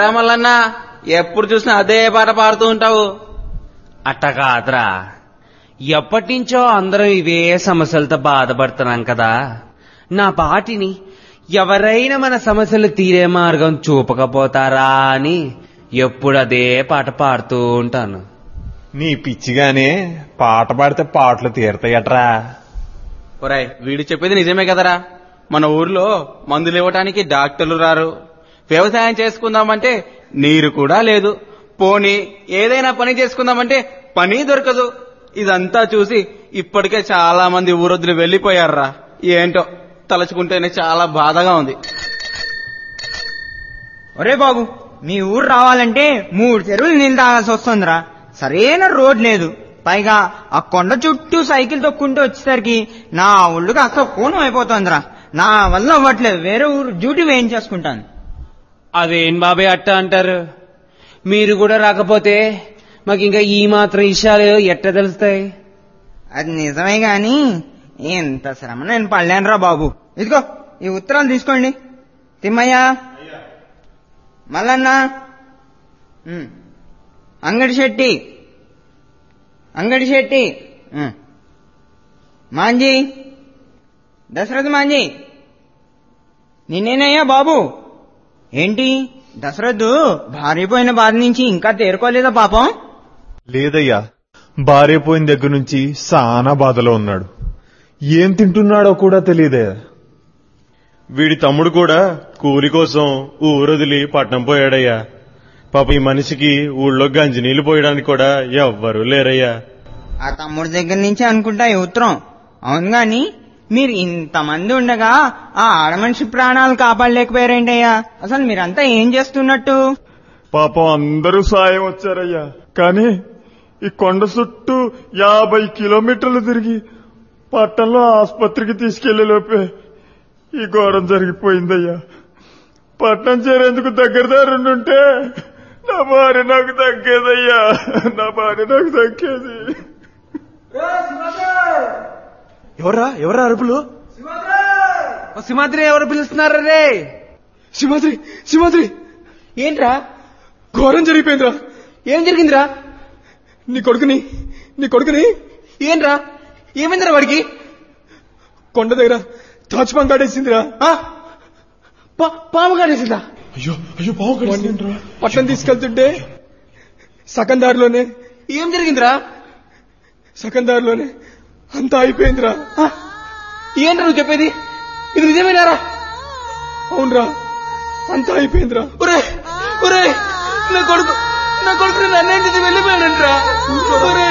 మల్లన్నా ఎప్పుడు చూసినా అదే పాట పాడుతూ ఉంటావు అట్ట కాదురా ఎప్పటినుంచో అందరం ఇవే సమస్యలతో బాధపడుతున్నాం కదా నా పాటిని ఎవరైనా మన సమస్యలు తీరే మార్గం చూపకపోతారా అని ఎప్పుడు అదే పాట పాడుతూ ఉంటాను నీ పిచ్చిగానే పాట పాడితే పాటలు తీరతాయట్రా ఒరాయ్ వీడు చెప్పేది నిజమే కదరా మన ఊర్లో మందులు ఇవ్వటానికి డాక్టర్లు రారు వ్యవసాయం చేసుకుందామంటే నీరు కూడా లేదు పోనీ ఏదైనా పని చేసుకుందామంటే పని దొరకదు ఇదంతా చూసి ఇప్పటికే చాలా మంది ఊరొద్దులు వెళ్లిపోయారురా ఏంటో తలుచుకుంటేనే చాలా బాధగా ఉంది ఒరే బాబు మీ ఊరు రావాలంటే మూడు చెరువులు నీళ్ళు తాగాల్సి వస్తుందిరా సరైన రోడ్ లేదు పైగా ఆ కొండ చుట్టూ సైకిల్ తొక్కుంటూ వచ్చేసరికి నా ఒళ్ళుకి అసలు కోణం అయిపోతుందిరా నా వల్ల అవ్వట్లేదు వేరే ఊరు డ్యూటీ వేయించేసుకుంటాను అదేం బాబాయ్ అట్ట అంటారు మీరు కూడా రాకపోతే మాకు ఇంకా ఈ మాత్రం విషయాలు ఎట్ట తెలుస్తాయి అది నిజమే గాని ఎంత శ్రమ నేను పడలేనురా బాబు ఇదిగో ఈ ఉత్తరాలు తీసుకోండి తిమ్మయ్య మల్లన్న ఉమ్. అంగడి శెట్టి అంగడి శెట్టి ఉమ్. మాంజీ దశరథ మాంజీ నిన్నేనయ్యా బాబు ఏంటి దశరథు భార్యపోయిన బాధ నుంచి ఇంకా తేరుకోలేదా పాపం లేదయ్యా భార్య పోయిన దగ్గర నుంచి సానా బాధలో ఉన్నాడు ఏం తింటున్నాడో కూడా తెలియదే వీడి తమ్ముడు కూడా కూలి కోసం ఊరొదిలి పట్నం పోయాడయ్యా పాప ఈ మనిషికి ఊళ్ళో గంజి నీళ్లు పోయడానికి కూడా ఎవ్వరూ లేరయ్యా ఆ తమ్ముడి దగ్గర నుంచి అనుకుంటా ఈ ఉత్తరం అవును గాని మీరు ఇంతమంది ఉండగా ఆ ఆడమనిషి ప్రాణాలు కాపాడలేకపోయారేంటయ్యా అసలు మీరంతా ఏం చేస్తున్నట్టు పాపం అందరూ సాయం వచ్చారయ్యా కానీ ఈ కొండ చుట్టూ యాభై కిలోమీటర్లు తిరిగి పట్టణంలో ఆసుపత్రికి తీసుకెళ్లే లోపే ఈ ఘోరం జరిగిపోయిందయ్యా పట్నం చేరేందుకు దగ్గర దారుంటే నా భార్య నాకు తగ్గేదయ్యా నా భార్య నాకు తగ్గేది ఎవరా ఎవరా అరుపులు సింహాద్రి ఎవరు పిలుస్తున్నారు రే సింహాద్రి సింహాద్రి ఏంట్రా ఘోరం జరిగిపోయిందిరా ఏం జరిగిందిరా నీ కొడుకుని నీ కొడుకుని ఏంట్రా ఏమైందిరా వాడికి కొండ దగ్గర తాచుపాం కాడేసిందిరా ఆ? పా- పాము కాడేసిందా అయ్యో అయ్యో బాగు పట్టణం తీసుకెళ్తుంటే సగం దారిలోనే ఏం జరిగిందిరా సగం దారిలోనే అంతా అయిపోయిందిరా ఆ? ఏంట్రా నువ్వు చెప్పేది ఇది నిజమేనారా అవునరా అంతా అయిపోయిందిరా ఒరే ఒరే నా కొడుకు నా కొడుకు నన్ను వెళ్ళిపోయాడంట్రా ఒరే